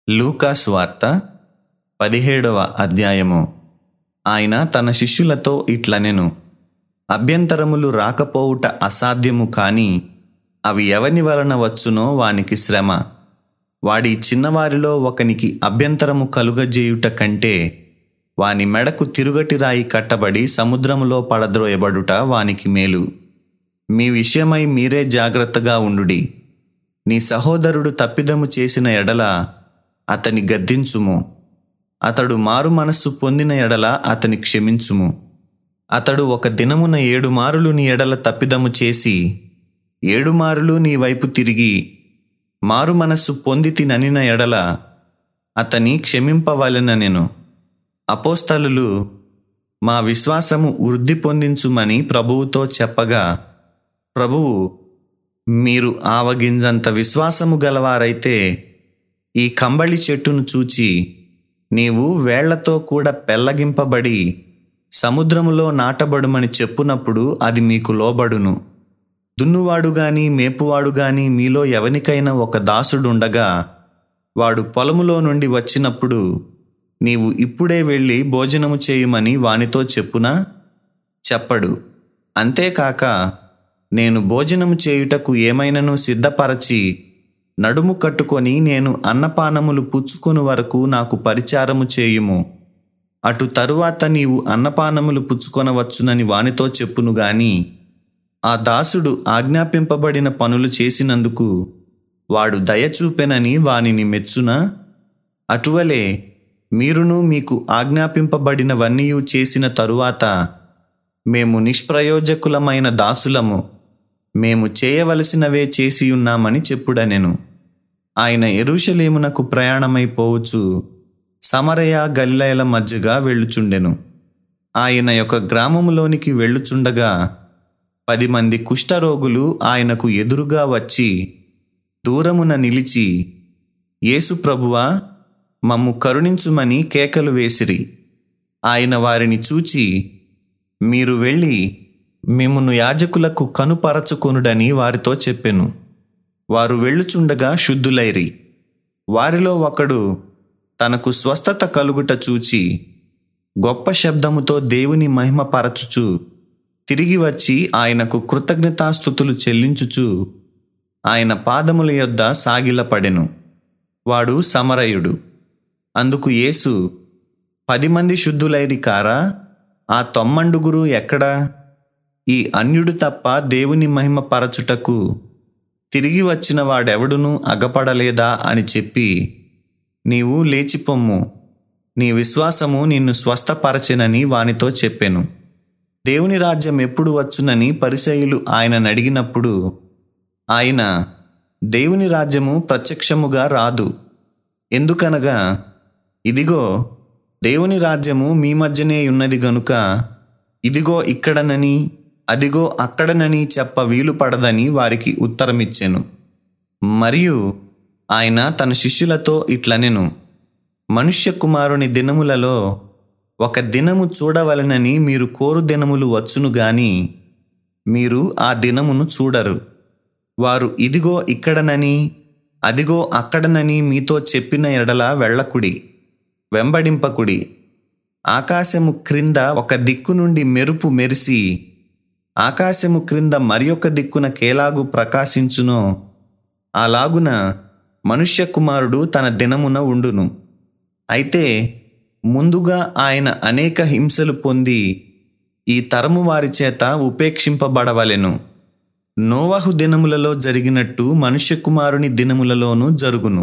లూకా స్వార్త పదిహేడవ అధ్యాయము ఆయన తన శిష్యులతో ఇట్లనెను అభ్యంతరములు రాకపోవుట అసాధ్యము కాని అవి ఎవని వలన వచ్చునో వానికి శ్రమ వాడి చిన్నవారిలో ఒకనికి అభ్యంతరము కలుగజేయుట కంటే వాని మెడకు తిరుగటి రాయి కట్టబడి సముద్రములో పడద్రోయబడుట వానికి మేలు మీ విషయమై మీరే జాగ్రత్తగా ఉండుడి నీ సహోదరుడు తప్పిదము చేసిన ఎడల అతని గద్దించుము అతడు మారు మనస్సు పొందిన ఎడల అతని క్షమించుము అతడు ఒక దినమున ఏడు మారులు నీ ఎడల తప్పిదము చేసి ఏడు మారులు నీ వైపు తిరిగి మారు మనస్సు పొంది తిననిన ఎడల అతని క్షమింపవలెన నేను అపోస్తలులు మా విశ్వాసము వృద్ధి పొందించుమని ప్రభువుతో చెప్పగా ప్రభువు మీరు ఆవగింజంత విశ్వాసము గలవారైతే ఈ కంబళి చెట్టును చూచి నీవు వేళ్లతో కూడా పెల్లగింపబడి సముద్రములో నాటబడుమని చెప్పునప్పుడు అది మీకు లోబడును దున్నువాడు గాని మేపువాడు గాని మీలో ఎవనికైనా ఒక దాసుడుండగా వాడు పొలములో నుండి వచ్చినప్పుడు నీవు ఇప్పుడే వెళ్ళి భోజనము చేయుమని వానితో చెప్పునా చెప్పడు అంతేకాక నేను భోజనము చేయుటకు ఏమైనను సిద్ధపరచి నడుము కట్టుకొని నేను అన్నపానములు పుచ్చుకొని వరకు నాకు పరిచారము చేయుము అటు తరువాత నీవు అన్నపానములు పుచ్చుకొనవచ్చునని వానితో చెప్పును గాని ఆ దాసుడు ఆజ్ఞాపింపబడిన పనులు చేసినందుకు వాడు దయచూపెనని వానిని మెచ్చునా అటువలే మీరును మీకు ఆజ్ఞాపింపబడినవన్నీ చేసిన తరువాత మేము నిష్ప్రయోజకులమైన దాసులము మేము చేయవలసినవే చేసి ఉన్నామని చెప్పుడనెను ఆయన ఎరుషలేమునకు ప్రయాణమైపోవచ్చు సమరయ గలిలయల మధ్యగా వెళ్ళుచుండెను ఆయన యొక్క గ్రామములోనికి వెళ్ళుచుండగా పది మంది కుష్ఠరోగులు ఆయనకు ఎదురుగా వచ్చి దూరమున నిలిచి యేసు ప్రభువా మమ్ము కరుణించుమని కేకలు వేసిరి ఆయన వారిని చూచి మీరు వెళ్ళి మిమ్మును యాజకులకు కనుపరచుకొనుడని వారితో చెప్పెను వారు వెళ్ళుచుండగా శుద్ధులైరి వారిలో ఒకడు తనకు స్వస్థత కలుగుట చూచి గొప్ప శబ్దముతో దేవుని మహిమ పరచుచు తిరిగి వచ్చి ఆయనకు కృతజ్ఞతాస్థుతులు చెల్లించుచు ఆయన పాదముల యొద్ద సాగిలపడెను వాడు సమరయుడు అందుకు యేసు పది మంది శుద్ధులైరి కారా ఆ తొమ్మండుగురు ఎక్కడా ఈ అన్యుడు తప్ప దేవుని మహిమ పరచుటకు తిరిగి వచ్చిన వాడెవడునూ అగపడలేదా అని చెప్పి నీవు లేచిపొమ్ము నీ విశ్వాసము నిన్ను స్వస్థపరచెనని వానితో చెప్పెను దేవుని రాజ్యం ఎప్పుడు వచ్చునని పరిసయులు ఆయనను అడిగినప్పుడు ఆయన దేవుని రాజ్యము ప్రత్యక్షముగా రాదు ఎందుకనగా ఇదిగో దేవుని రాజ్యము మీ మధ్యనే ఉన్నది గనుక ఇదిగో ఇక్కడనని అదిగో అక్కడనని చెప్ప వీలు పడదని వారికి ఉత్తరమిచ్చెను మరియు ఆయన తన శిష్యులతో ఇట్లనెను మనుష్య కుమారుని దినములలో ఒక దినము చూడవలనని మీరు కోరు దినములు వచ్చును గాని మీరు ఆ దినమును చూడరు వారు ఇదిగో ఇక్కడనని అదిగో అక్కడనని మీతో చెప్పిన ఎడల వెళ్ళకుడి వెంబడింపకుడి ఆకాశము క్రింద ఒక దిక్కు నుండి మెరుపు మెరిసి ఆకాశము క్రింద మరి ఒక దిక్కున కేలాగు ప్రకాశించునో అలాగున మనుష్య కుమారుడు తన దినమున ఉండును అయితే ముందుగా ఆయన అనేక హింసలు పొంది ఈ తరము వారి చేత ఉపేక్షింపబడవలెను నోవహు దినములలో జరిగినట్టు మనుష్య కుమారుని దినములలోనూ జరుగును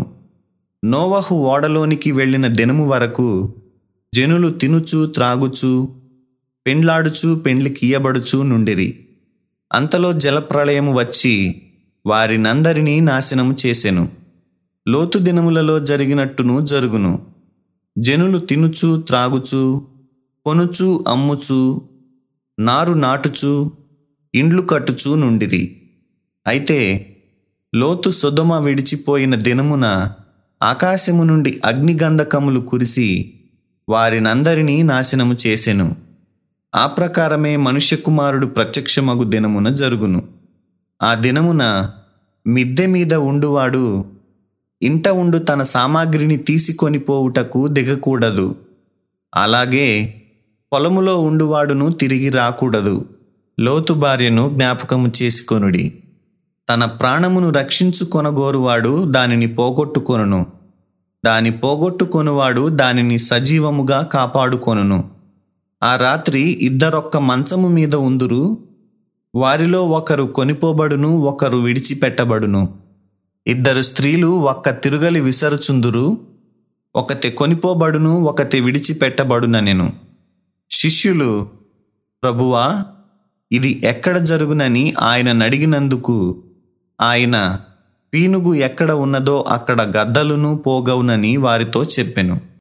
నోవహు ఓడలోనికి వెళ్ళిన దినము వరకు జనులు తినుచు త్రాగుచు పెండ్లాడుచు పెండ్లి కీయబడుచు నుండిరి అంతలో జలప్రళయము వచ్చి వారినందరినీ నాశనము చేసెను లోతు దినములలో జరిగినట్టును జరుగును జనులు తినుచు త్రాగుచు కొనుచు అమ్ముచు నారు నాటుచు ఇండ్లు కట్టుచూ నుండిరి అయితే లోతు సొదమ విడిచిపోయిన దినమున ఆకాశము నుండి అగ్నిగంధకములు కురిసి వారినందరినీ నాశనము చేసెను ఆ ప్రకారమే మనుష్య కుమారుడు ప్రత్యక్షమగు దినమున జరుగును ఆ దినమున మిద్దె మీద ఉండువాడు ఇంట ఉండు తన సామాగ్రిని తీసుకొని పోవుటకు దిగకూడదు అలాగే పొలములో ఉండువాడును తిరిగి రాకూడదు లోతు భార్యను జ్ఞాపకము చేసుకొనుడి తన ప్రాణమును రక్షించుకొనగోరువాడు దానిని పోగొట్టుకొనును దాని పోగొట్టుకొనువాడు దానిని సజీవముగా కాపాడుకొనును ఆ రాత్రి ఇద్దరొక్క మంచము మీద ఉందురు వారిలో ఒకరు కొనిపోబడును ఒకరు విడిచిపెట్టబడును ఇద్దరు స్త్రీలు ఒక్క తిరుగలి విసరుచుందురు ఒకతే కొనిపోబడును ఒకతే విడిచిపెట్టబడుననెను శిష్యులు ప్రభువా ఇది ఎక్కడ జరుగునని ఆయన నడిగినందుకు ఆయన పీనుగు ఎక్కడ ఉన్నదో అక్కడ గద్దలును పోగవునని వారితో చెప్పెను